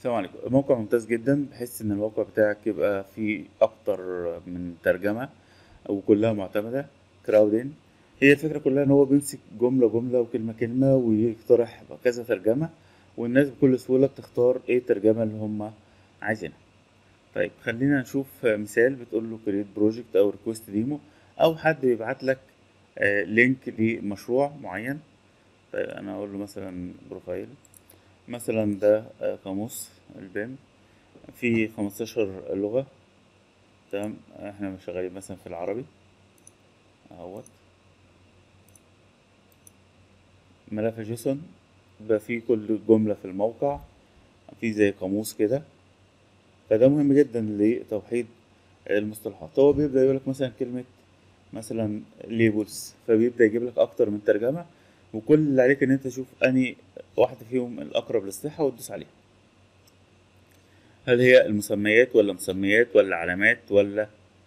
السلام عليكم الموقع ممتاز جدا بحيث ان الموقع بتاعك يبقى فيه اكتر من ترجمة وكلها معتمدة كراودين هي الفكرة كلها ان هو بيمسك جملة جملة وكلمة كلمة ويقترح كذا ترجمة والناس بكل سهولة بتختار ايه الترجمة اللي هم عايزينها طيب خلينا نشوف مثال بتقول له كريت بروجكت او ريكوست ديمو او حد بيبعت لك آه، لينك لمشروع معين طيب انا اقول له مثلا بروفايل مثلا ده آه، قاموس البيم في 15 لغة تمام احنا شغالين مثلا في العربي اهوت ملف جيسون بقى فيه كل جملة في الموقع في زي قاموس كده فده مهم جدا لتوحيد المصطلحات هو بيبدأ يقولك مثلا كلمة مثلا ليبلز فبيبدأ يجيب لك أكتر من ترجمة وكل اللي عليك إن أنت تشوف أنهي واحدة فيهم الأقرب للصحة وتدوس عليها هل هي المسميات ولا مسميات ولا علامات ولا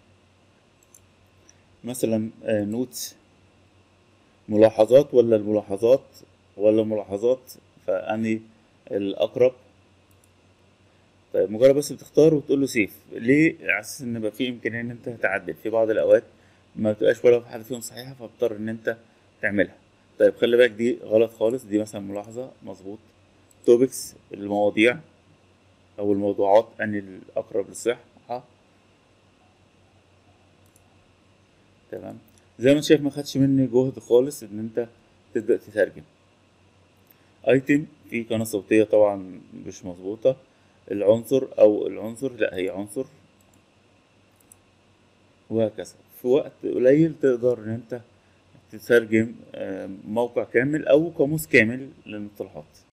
مثلا نوتس ملاحظات ولا الملاحظات ولا ملاحظات فأني الأقرب طيب مجرد بس بتختار وتقول له سيف ليه على اساس ان يبقى في امكانيه ان انت تعدل في بعض الاوقات ما بتبقاش ولا واحده فيهم صحيحه فبتضطر ان انت تعملها طيب خلي بالك دي غلط خالص دي مثلا ملاحظه مظبوط توبكس المواضيع او الموضوعات اني الاقرب للصحه تمام زي ما انت شايف ما خدش مني جهد خالص ان انت تبدا تترجم ايتم في قناه صوتيه طبعا مش مظبوطه العنصر او العنصر لا هي عنصر وهكذا في وقت قليل تقدر ان انت تترجم آه، موقع كامل او قاموس كامل للمصطلحات